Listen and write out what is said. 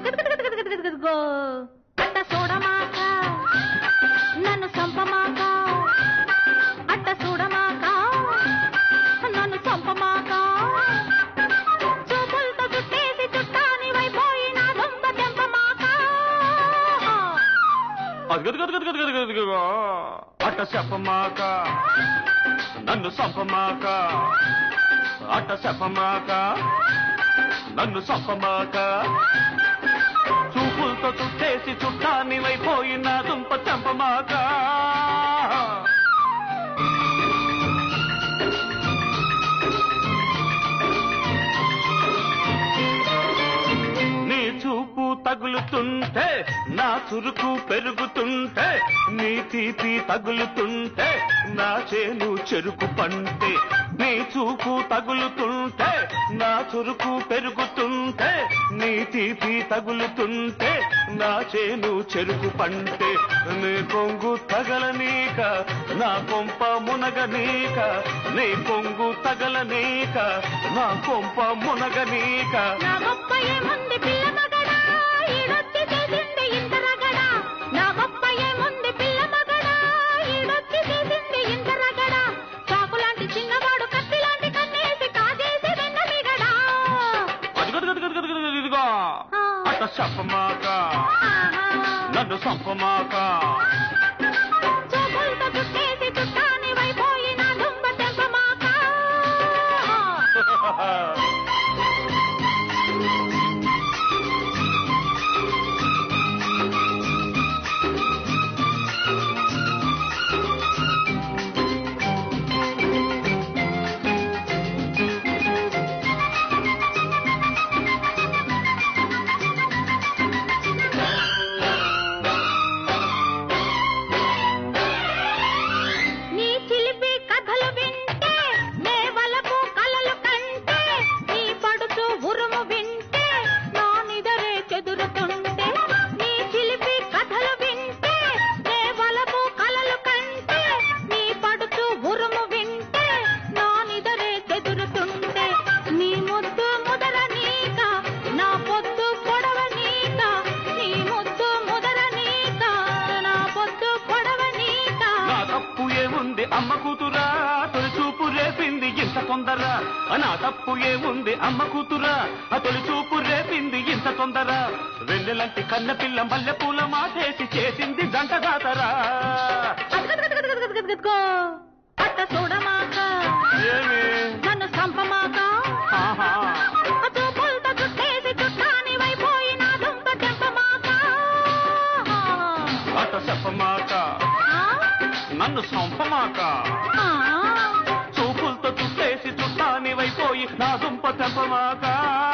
Go అట్ట చూడమాక నన్ను చంపమాక అట్ట చూడమాక నన్ను చంపమాక చూపులతో చుట్టేసి చుట్టాని వైపోయి నా దొంగ తెంపమాక అదిగదిగదిగదిగదిగదిగదిగో అట్ట చెప్పమాక నన్ను సంపమాక అట్ట చెప్పమాక నన్ను సంపమాక చూపులతో చుట్టేసి చుట్టాన్ని వైపోయిన దుంప చంపమాక నీ చూపు తగులుతుంటే నా చురుకు పెరుగుతుంటే నీ తీపి తగులుతుంటే నా చేను చెరుకు పంటే నీ చూపు తగులుతుంటే నా చురుకు పెరుగుతుంటే నీ తీపి తగులుతుంటే నా చేను చెరుకు పంటే నీ కొంగు తగలనీక నా కొంప మునగనీక నీ కొంగు తగలనీక నా కొంప మునగనీక నా గొప్ప ఏముంది పిల్ల మగడా ఈడొచ్చి చేసింది ఇంత రగడా నా గొప్ప ఏముంది పిల్ల మగడా ఈడొచ్చి చేసింది ఇంత రగడా చాకులాంటి చిన్నవాడు కత్తిలాంటి కన్నేసి కాజేసి వెన్న మిగడా అదిగదిగదిగదిగదిగదిగో అట్ట చెప్పమాక నన్ను సంపమాక చూపులతో చుట్టేసి చుట్టాని వైపోయి నా దుంప తెంపమాక నీ చిలిపి కథలు వింటే నే వలపు కలలు కంటే నీ పడుచు ఉరుము వింటే నా నిదరే చెదురుతుంటే నీ చిలిపి కథలు వింటే నే వలపు కలలు కంటే నీ పడుచు ఉరుము వింటే నా నిదరే చెదురుతుంటే నీ ముద్దు ముదర నీక నా పొద్దు పొడవ నీక నీ ముద్దు ముదర నీక నా పొద్దు పొడవ నీక నా తప్పు ఏముంది అమ్మ కూతురా తొలి చూపు రేపింది ఇంత తొందర నా తప్పు ఏముంది అమ్మ కూతురా ఆ తొలి చూపు రేపింది ఇంత తొందర వెన్నెలంటి కన్న పిల్ల మల్లె పూల మాటేసి చేసింది జంట దాతరా అదిగదిగదిగదిగదిగదిగో. అట్ట చూడమాక ఏమి నన్ను చంపమాక ఆహా ఆ చూపులతో చుట్టేసి చుట్టాని వైపోయి నా దుంప తెంపమాక అట చెప్పమాక ఆ? నన్ను సంపమాక ఆ? చూపులతో చుట్టేసి చుట్టాని వైపోయి నా దుంప తెంపమాక